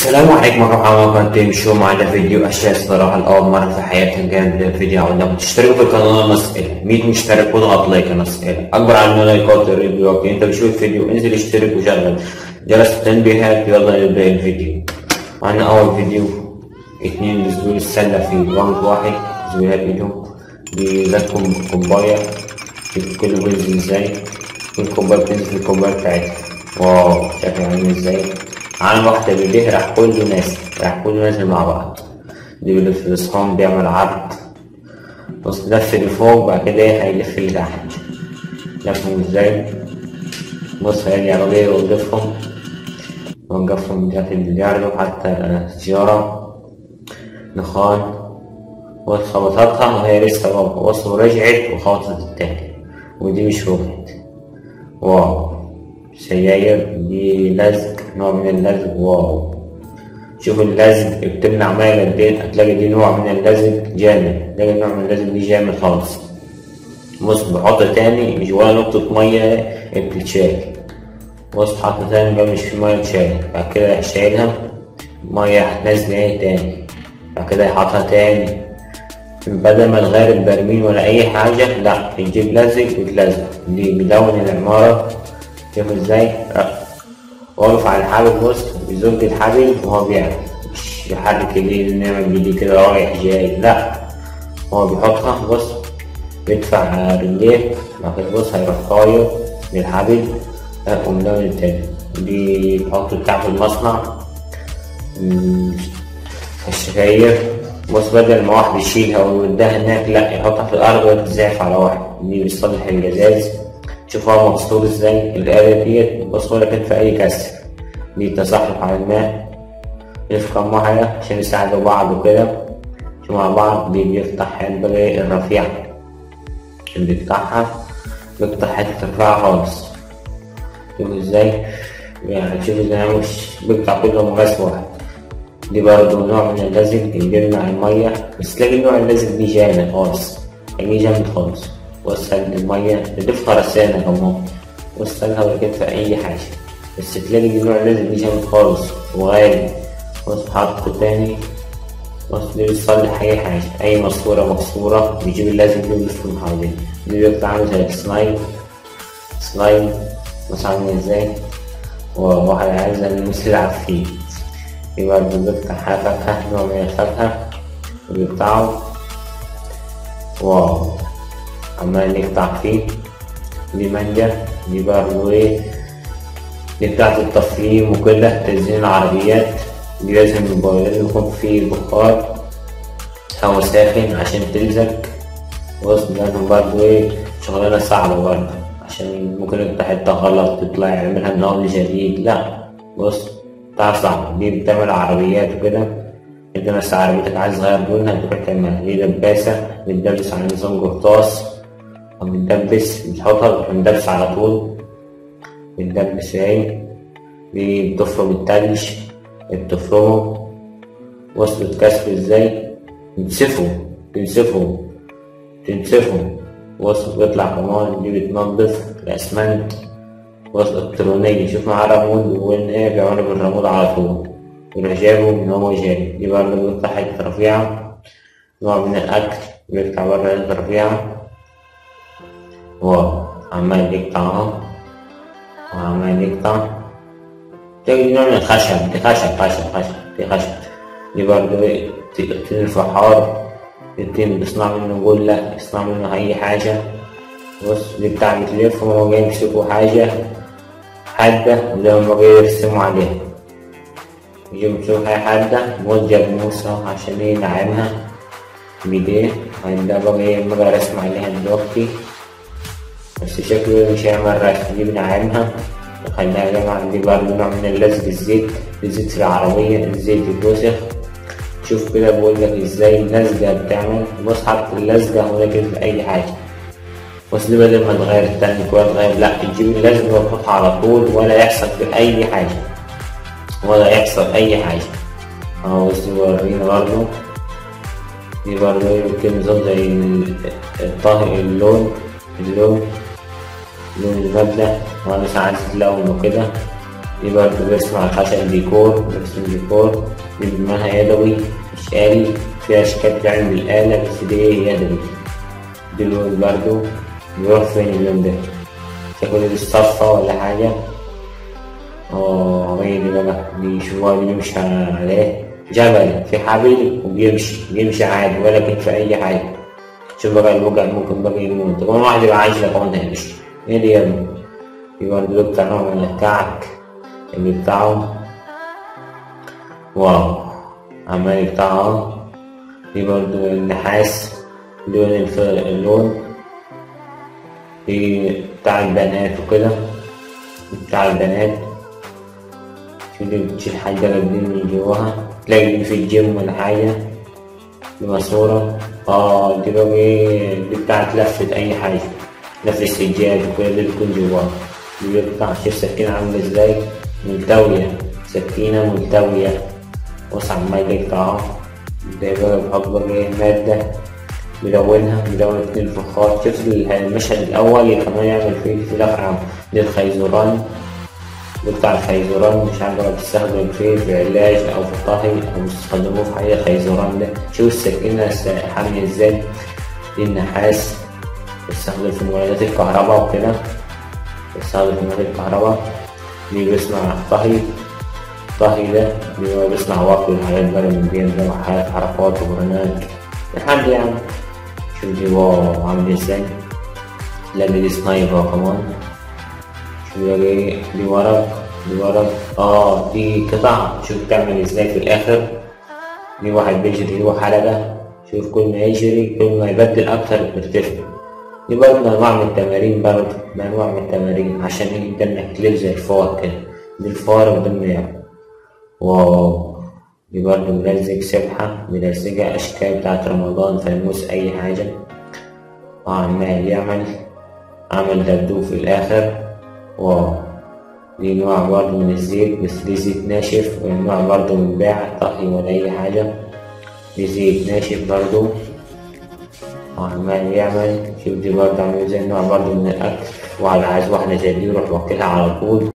السلام عليكم ورحمة الله وبركاته شو معنا فيديو أشياء الصراحة لأول مرة في حياتي كان فيديو عودنا تشتركوا في القناة نسأل 100 مشترك واضغط لايك نسأل أكبر عدد من لايكات الفيديو أوكي أنت بتشوف الفيديو انزل اشترك وشغل جرس التنبيهات يلا نبدأ الفيديو معنا أول فيديو اتنين بيزدول السلة في راوند واحد زويات ايدهم بيذاكم كوباية كل بينزل ازاي والكوباية بتنزل في الكوباية بتاعتها واو شكلها عامل ازاي عن واحدة بيديه راح كله نازل راح كله نازل مع بعض دي بيلف في الصحون بيعمل عرض بص لف لفوق بعد كده ايه هيلف لتحت لفهم ازاي بص هيجي عربية يوقفهم يوقفهم تحت البلياردو حتى سيارة نخان بص خبطتها وهي لسه واقفة بص ورجعت وخبطت التاني ودي مش وقفت واو سجاير دي لزق نوع من اللزق واو شوف اللزق بتمنع ميه قد ايه هتلاقي دي نوع من اللزق جامد تلاقي نوع من اللزق دي جامد خالص بص بحط تاني مش ولا نقطة مية بتتشال بص حط تاني بقى مش في مية تشال بعد كده راح شايلها مية هتنزل ايه تاني بعد كده يحطها تاني بدل ما تغير البرميل ولا أي حاجة لأ تجيب لزق وتلزق دي بدون العمارة شوف ازاي واقف على الحبل بص بيزج الحبل وهو بيعمل مش يحرك ايديه نعمل بايديه كده رايح جاي لا هو بيحطها بص بيدفع رجليه بعد كده بص هيروح طاير بالحبل ومدون التاني دي بيحطوا بتاع في المصنع الشفاير بص بدل ما واحد يشيلها ويوديها هناك لا يحطها في الأرض ويتزاف على واحد دي بيصلح الجزاز شوف هو مبسوط ازاي الآلة ديت بصوا لكن في أي كسر دي تسحق على الماء يفقم واحدة عشان يساعدوا بعض وكده شو مع بعض دي بيفتح البلاي الرفيع اللي بيفتحها بيفتح حتة رفيعة خالص شوف ازاي يعني شوف ازاي مش بيقطع كله مغاز واحد دي برضه نوع من اللزق اللي بيمنع المية بس تلاقي نوع اللزق دي جامد خالص يعني جامد خالص وسل المية نضيفها رسانة كمان وسلها ولا كده في أي حاجة بس تلاقي النوع لازم دي جامد خالص وغالي بص حاطه تاني بص دي بتصلح أي حاجة أي ماسورة مكسورة بيجيب اللازم دي ويلفهم حواليه دي بيطلع عامل زي السلايم سلايم بص عامل ازاي وواحد عايز المثل يلعب فيه دي برضه بيقطع فاكهة نوع من الفاكهة وبيقطعه واو عمال يقطع فيه دي مانجا دي برضه ايه دي بتاعت التفخيم وكده تزيين العربيات دي لازم يكون فيه بخار هوا ساخن عشان تلزق بص لازم برضه ايه شغلانة صعبة برضه عشان ممكن يقطع حتة غلط تطلع يعملها من أول جديد لا بص بتاع صعب دي بتعمل عربيات وكده انت بس عربيتك عايز تغير لونها تروح تعملها دي دباسة بتدبس على نظام قرطاس بتدبس بتحطها بتدبس على طول بتدبس اهي دي بتفرم التلج بتفرمه وصلت كسر ازاي تنسفه تنسفه تنسفه وصل بيطلع كمان دي بتنضف الأسمنت وصل إلكترونية شوف معاه رمود وإن إيه بيعملوا بالرمود على طول يروح جايبه من هو جاي دي برضه بيقطع حتة رفيعة نوع من الأكل بيقطع برا حتة رفيعة واو عمال يقطع اهو وعمال يقطع تلاقي نوع من الخشب دي خشب خشب خشب دي خشب دي برضه ايه تين الفحار التين بيصنع منه جلة بيصنع منه أي حاجة بص دي بتاع بتلف وهو جاي يمسكوا حاجة حادة وده هما جاي يرسموا عليها يجيبوا يمسكوا حاجة حادة موجه بموسى عشان ينعمها بإيديه ده بقى ايه بقى رسم عليها دلوقتي بس شكله مش هيعمل رسم دي بنعمها وخليها جماعة دي برضه نوع من اللزق الزيت الزيت في العربية الزيت يتوسخ شوف كده بقول لك ازاي اللزقة بتعمل بص حط اللزقة هنا كده في أي حاجة بص دي بدل ما تغير التانك ولا تغير لأ تجيب اللزقة وتحطها على طول ولا يحصل في أي حاجة ولا يحصل أي حاجة أهو بص ورينا برضه دي برضه يمكن نظام زي الطاهر اللون اللون لون المبنى وأنا ساعات تلون وكده دي برضه بيرسم على الخشب ديكور بيرسم ديكور دي بيرماها يدوي مش آلي في أشكال بتعمل بالآلة بس دي يدوي دي اللون برضه بيروح فين اللون ده شكله دي الصفة ولا حاجة اه هي دي بقى دي شوية بيمشي عليه جبل في حبل وبيمشي بيمشي عادي ولا كتف أي حاجة شوف بقى الوجع ممكن بقى يموت كمان واحد يبقى عايش لك وانت هيمشي ايه دي يا ابني في برضه بتاعهم ولا بتاعك اللي بتاعهم واو عمال بتاعهم في برضه النحاس لون الف- اللون في بتاع البنات وكده بتاع البنات شو دي بتشيل حاجة جديد من جواها تلاقي دي في الجيم ولا حاجة دي ماسورة اه دي بقى ايه دي بتاعت لفة أي حاجة لفة سجاد وكل دي بتكون جواها دي بتاع شوف سكينة عاملة ازاي ملتوية سكينة ملتوية بص عمال يقطعها ده بقى بحط بقى ايه مادة ملونها ملون اتنين فخار شوف المشهد الأول كمان يعمل فيه في الآخر عم دي الخيزران بتاع الخيزران مش عارف بقى بتستخدم فيه في علاج أو في طهي أو بتستخدموه في حاجة الخيزران ده شوف السكينة حامية ازاي دي النحاس بتستخدم في مولدات الكهرباء وكده بتستخدم في مولدات الكهرباء دي بيصنع طهي الطهي ده اللي هو بيصنع وقت والحاجات بقى من دي ده وحاجات حركات وبرنامج لحد يعني شوف دي واو عامل ازاي لا دي سنايبر كمان شوف دي دي ورق دي ورق اه دي قطع شوف بتعمل ازاي في الاخر دي واحد بيجري هو حلقة شوف كل ما يجري كل ما يبدل اكتر بترتفع دي برضه انواع من التمارين برضه انواع من التمارين عشان يقدر انك تلف زي الفار كده دي الفار وضمن يعني واو دي برضه ملزق سبحة ملزقة أشكال بتاعت رمضان فانوس أي حاجة وعمال يعمل عمل دبدوب في الآخر واو دي نوع برضه من الزيت بس دي زيت ناشف ونوع برضه من بيع طهي ولا أي حاجة دي زيت ناشف برضه وعمال يعمل شوف دي برضه عامل زي نوع برضه من الأكل وعلى عايز واحدة زي دي يروح واكلها على طول